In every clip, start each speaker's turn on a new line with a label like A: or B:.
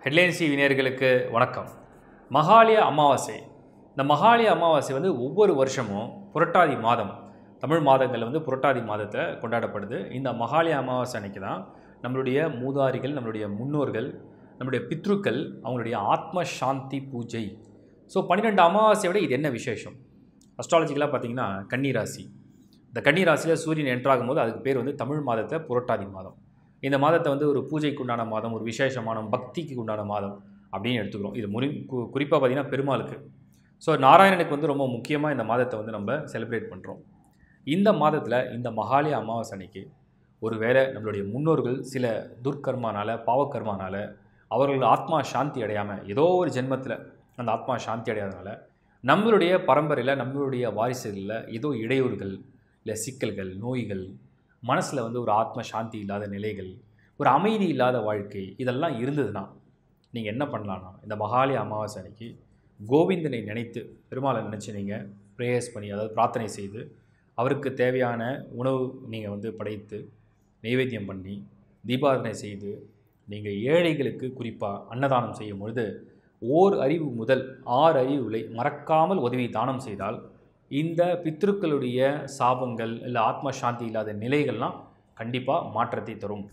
A: ஹெட்லைன்சி வினியர்களுக்கு வணக்கம் மகாலய அமாவாசை இந்த மகாலய அமாவாசை வந்து ஒவ்வொரு வருஷமும் புரட்டாதி மாதம் தமிழ் மாதங்கள் வந்து புரட்டாதி மாதத்தில் கொண்டாடப்படுது இந்த மகாலய அமாவாசை அன்னைக்கு தான் நம்மளுடைய மூதாரிகள் நம்மளுடைய முன்னோர்கள் நம்மளுடைய பித்ருக்கள் அவங்களுடைய ஆத்ம சாந்தி பூஜை ஸோ பன்னிரெண்டு அமாவாசையை விட இது என்ன விசேஷம் அஸ்ட்ராலஜிக்கலாக பார்த்தீங்கன்னா கன்னிராசி இந்த கன்னிராசியில் சூரியன் என்ட்ராகும் போது அதுக்கு பேர் வந்து தமிழ் மாதத்தை புரட்டாதி மாதம் இந்த மாதத்தை வந்து ஒரு பூஜைக்கு உண்டான மாதம் ஒரு விசேஷமான பக்திக்கு உண்டான மாதம் அப்படின்னு எடுத்துக்கிறோம் இது முறி கு குறிப்பாக பார்த்தீங்கன்னா பெருமாளுக்கு ஸோ நாராயணனுக்கு வந்து ரொம்ப முக்கியமாக இந்த மாதத்தை வந்து நம்ம செலிப்ரேட் பண்ணுறோம் இந்த மாதத்தில் இந்த மகாலய அமாவாசை அன்னைக்கு ஒருவேளை நம்மளுடைய முன்னோர்கள் சில துர்க்கர்மானால பாவக்கர்மானால அவர்கள் ஆத்மா சாந்தி அடையாமல் ஏதோ ஒரு ஜென்மத்தில் அந்த ஆத்மா சாந்தி அடையாதனால நம்மளுடைய பரம்பரையில் நம்மளுடைய வாரிசுகளில் ஏதோ இடையூறுகள் இல்லை சிக்கல்கள் நோய்கள் மனசில் வந்து ஒரு ஆத்ம சாந்தி இல்லாத நிலைகள் ஒரு அமைதி இல்லாத வாழ்க்கை இதெல்லாம் இருந்ததுன்னா நீங்கள் என்ன பண்ணலான்னா இந்த மகாலய அமாவாசை அன்னைக்கு கோவிந்தனை நினைத்து பெருமாளை நினச்சி நீங்கள் ப்ரேயர்ஸ் பண்ணி அதாவது பிரார்த்தனை செய்து அவருக்கு தேவையான உணவு நீங்கள் வந்து படைத்து நைவேத்தியம் பண்ணி தீபாராதனை செய்து நீங்கள் ஏழைகளுக்கு குறிப்பாக அன்னதானம் செய்யும் பொழுது ஓர் அறிவு முதல் ஆறு அறிவுகளை மறக்காமல் உதவி தானம் செய்தால் இந்த பித்ருக்களுடைய சாபங்கள் இல்லை ஆத்ம சாந்தி இல்லாத நிலைகள்லாம் கண்டிப்பாக மாற்றத்தை தரும்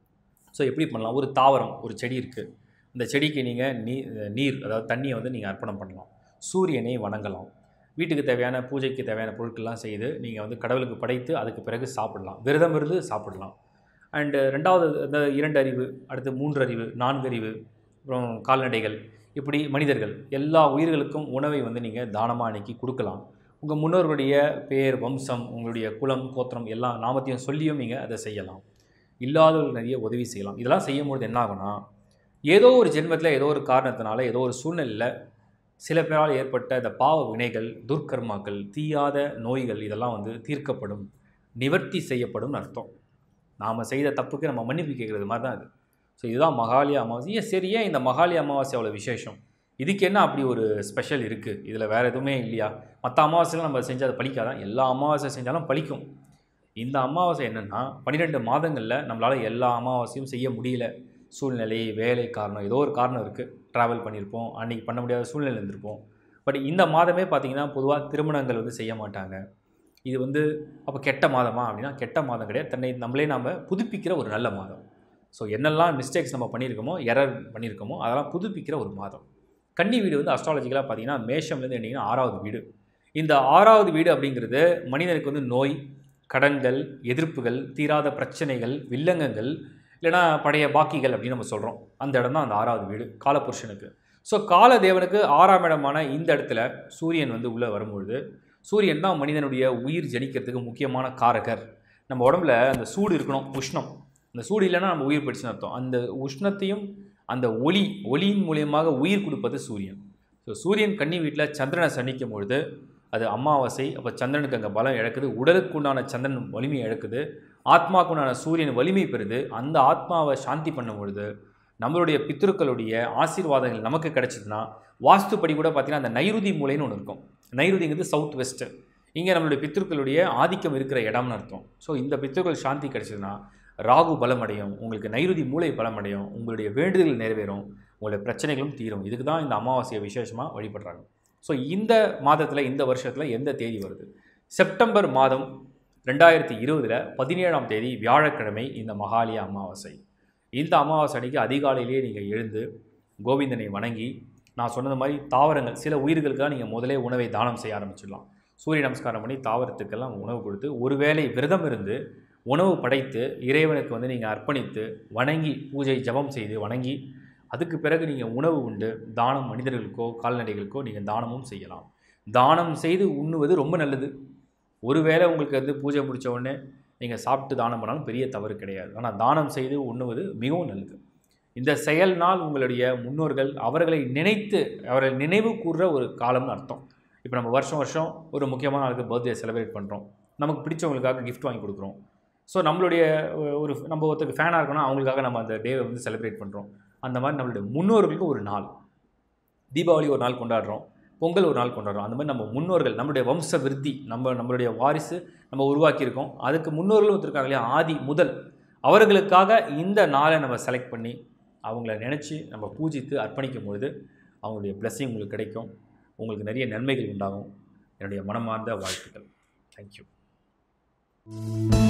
A: ஸோ எப்படி பண்ணலாம் ஒரு தாவரம் ஒரு செடி இருக்குது இந்த செடிக்கு நீங்கள் நீர் நீர் அதாவது தண்ணியை வந்து நீங்கள் அர்ப்பணம் பண்ணலாம் சூரியனை வணங்கலாம் வீட்டுக்கு தேவையான பூஜைக்கு தேவையான பொருட்கள்லாம் செய்து நீங்கள் வந்து கடவுளுக்கு படைத்து அதுக்கு பிறகு சாப்பிடலாம் விரதம் இருந்து சாப்பிடலாம் அண்டு ரெண்டாவது இந்த இரண்டு அறிவு அடுத்து மூன்று அறிவு நான்கு அறிவு அப்புறம் கால்நடைகள் இப்படி மனிதர்கள் எல்லா உயிர்களுக்கும் உணவை வந்து நீங்கள் தானமாக அன்னைக்கு கொடுக்கலாம் உங்கள் முன்னோர்களுடைய பேர் வம்சம் உங்களுடைய குலம் கோத்திரம் எல்லா நாமத்தையும் சொல்லியும் நீங்கள் அதை செய்யலாம் இல்லாதவர்கள் நிறைய உதவி செய்யலாம் இதெல்லாம் செய்யும்பொழுது என்ன ஆகும்னா ஏதோ ஒரு ஜென்மத்தில் ஏதோ ஒரு காரணத்தினால ஏதோ ஒரு சூழ்நிலையில் சில பேரால் ஏற்பட்ட இந்த பாவ வினைகள் துர்க்கர்மாக்கள் தீயாத நோய்கள் இதெல்லாம் வந்து தீர்க்கப்படும் நிவர்த்தி செய்யப்படும் அர்த்தம் நாம் செய்த தப்புக்கு நம்ம மன்னிப்பு கேட்குறது மாதிரி தான் இது ஸோ இதுதான் மகாலய அமாவாசை ஏன் சரி ஏன் இந்த மகாலய அமாவாசை அவ்வளோ விசேஷம் இதுக்கு என்ன அப்படி ஒரு ஸ்பெஷல் இருக்குது இதில் வேறு எதுவுமே இல்லையா மற்ற அமாவாசையில் நம்ம செஞ்சால் அது பழிக்காதான் எல்லா அமாவாசை செஞ்சாலும் பழிக்கும் இந்த அமாவாசை என்னென்னா பன்னிரெண்டு மாதங்களில் நம்மளால் எல்லா அமாவாசையும் செய்ய முடியல சூழ்நிலை வேலை காரணம் ஏதோ ஒரு காரணம் இருக்குது ட்ராவல் பண்ணியிருப்போம் அன்றைக்கி பண்ண முடியாத சூழ்நிலை இருந்திருப்போம் பட் இந்த மாதமே பார்த்திங்கன்னா பொதுவாக திருமணங்கள் வந்து செய்ய மாட்டாங்க இது வந்து அப்போ கெட்ட மாதமா அப்படின்னா கெட்ட மாதம் கிடையாது தன்னை நம்மளே நாம் புதுப்பிக்கிற ஒரு நல்ல மாதம் ஸோ என்னெல்லாம் மிஸ்டேக்ஸ் நம்ம பண்ணியிருக்கோமோ எரர் பண்ணியிருக்கோமோ அதெல்லாம் புதுப்பிக்கிற ஒரு மாதம் கன்னி வீடு வந்து அஸ்ட்ராலஜிக்கலாக பார்த்தீங்கன்னா மேஷம்லேருந்து என்னிங்கன்னா ஆறாவது வீடு இந்த ஆறாவது வீடு அப்படிங்கிறது மனிதனுக்கு வந்து நோய் கடன்கள் எதிர்ப்புகள் தீராத பிரச்சனைகள் வில்லங்கங்கள் இல்லைனா பழைய பாக்கிகள் அப்படின்னு நம்ம சொல்கிறோம் அந்த இடம் தான் அந்த ஆறாவது வீடு காலபுருஷனுக்கு ஸோ காலதேவனுக்கு ஆறாம் இடமான இந்த இடத்துல சூரியன் வந்து உள்ளே வரும்பொழுது சூரியன் தான் மனிதனுடைய உயிர் ஜனிக்கிறதுக்கு முக்கியமான காரகர் நம்ம உடம்புல அந்த சூடு இருக்கணும் உஷ்ணம் அந்த சூடு இல்லைன்னா நம்ம உயிர் படிச்சுன்னு அர்த்தம் அந்த உஷ்ணத்தையும் அந்த ஒளி ஒளியின் மூலியமாக உயிர் கொடுப்பது சூரியன் ஸோ சூரியன் கன்னி வீட்டில் சந்திரனை சந்திக்கும் பொழுது அது அமாவாசை அப்போ சந்திரனுக்கு அங்கே பலம் இழக்குது உடலுக்கு உண்டான சந்திரன் வலிமை இழக்குது ஆத்மாவுக்கு உண்டான சூரியன் வலிமை பெறுது அந்த ஆத்மாவை சாந்தி பண்ணும் பொழுது நம்மளுடைய பித்ருக்களுடைய ஆசீர்வாதங்கள் நமக்கு கிடைச்சதுன்னா வாஸ்துப்படி கூட பார்த்திங்கன்னா அந்த நைருதி மூலைன்னு ஒன்று இருக்கும் நைருதிங்கிறது சவுத் வெஸ்ட்டு இங்கே நம்மளுடைய பித்ருக்களுடைய ஆதிக்கம் இருக்கிற இடம்னு அர்த்தம் ஸோ இந்த பித்ருக்கள் சாந்தி கிடைச்சதுன்னா ராகு பலமடையும் உங்களுக்கு நைருதி மூளை பலமடையும் உங்களுடைய வேண்டுதல்கள் நிறைவேறும் உங்களுடைய பிரச்சனைகளும் தீரும் இதுக்கு தான் இந்த அமாவாசையை விசேஷமாக வழிபடுறாங்க ஸோ இந்த மாதத்தில் இந்த வருஷத்தில் எந்த தேதி வருது செப்டம்பர் மாதம் ரெண்டாயிரத்தி இருபதில் பதினேழாம் தேதி வியாழக்கிழமை இந்த மகாலய அமாவாசை இந்த அமாவாசை அன்னைக்கு அதிகாலையிலேயே நீங்கள் எழுந்து கோவிந்தனை வணங்கி நான் சொன்னது மாதிரி தாவரங்கள் சில உயிர்களுக்கெல்லாம் நீங்கள் முதலே உணவை தானம் செய்ய ஆரம்பிச்சிடலாம் சூரிய நமஸ்காரம் பண்ணி தாவரத்துக்கெல்லாம் உணவு கொடுத்து ஒருவேளை விரதம் இருந்து உணவு படைத்து இறைவனுக்கு வந்து நீங்கள் அர்ப்பணித்து வணங்கி பூஜை ஜபம் செய்து வணங்கி அதுக்கு பிறகு நீங்கள் உணவு உண்டு தானம் மனிதர்களுக்கோ கால்நடைகளுக்கோ நீங்கள் தானமும் செய்யலாம் தானம் செய்து உண்ணுவது ரொம்ப நல்லது ஒருவேளை உங்களுக்கு வந்து பூஜை முடித்த உடனே நீங்கள் சாப்பிட்டு தானம் பண்ணாலும் பெரிய தவறு கிடையாது ஆனால் தானம் செய்து உண்ணுவது மிகவும் நல்லது இந்த செயல்னால் உங்களுடைய முன்னோர்கள் அவர்களை நினைத்து அவர்களை நினைவு கூறுற ஒரு காலம்னு அர்த்தம் இப்போ நம்ம வருஷம் வருஷம் ஒரு முக்கியமான நாளுக்கு பர்த்டே செலிப்ரேட் பண்ணுறோம் நமக்கு பிடிச்சவங்களுக்காக கிஃப்ட் வாங்கி கொடுக்குறோம் ஸோ நம்மளுடைய ஒரு நம்ம ஒருத்தருக்கு ஃபேனாக இருக்கணும் அவங்களுக்காக நம்ம அந்த டேவை வந்து செலிப்ரேட் பண்ணுறோம் அந்த மாதிரி நம்மளுடைய முன்னோர்களுக்கு ஒரு நாள் தீபாவளி ஒரு நாள் கொண்டாடுறோம் பொங்கல் ஒரு நாள் கொண்டாடுறோம் அந்த மாதிரி நம்ம முன்னோர்கள் நம்மளுடைய வம்ச விருத்தி நம்ம நம்மளுடைய வாரிசு நம்ம உருவாக்கியிருக்கோம் அதுக்கு முன்னோர்களும் ஒருத்தருக்காங்க இல்லையா ஆதி முதல் அவர்களுக்காக இந்த நாளை நம்ம செலக்ட் பண்ணி அவங்கள நினச்சி நம்ம பூஜித்து அர்ப்பணிக்கும் பொழுது அவங்களுடைய blessing உங்களுக்கு கிடைக்கும் உங்களுக்கு நிறைய நன்மைகள் உண்டாகும் என்னுடைய மனமார்ந்த வாழ்த்துக்கள் தேங்க்யூ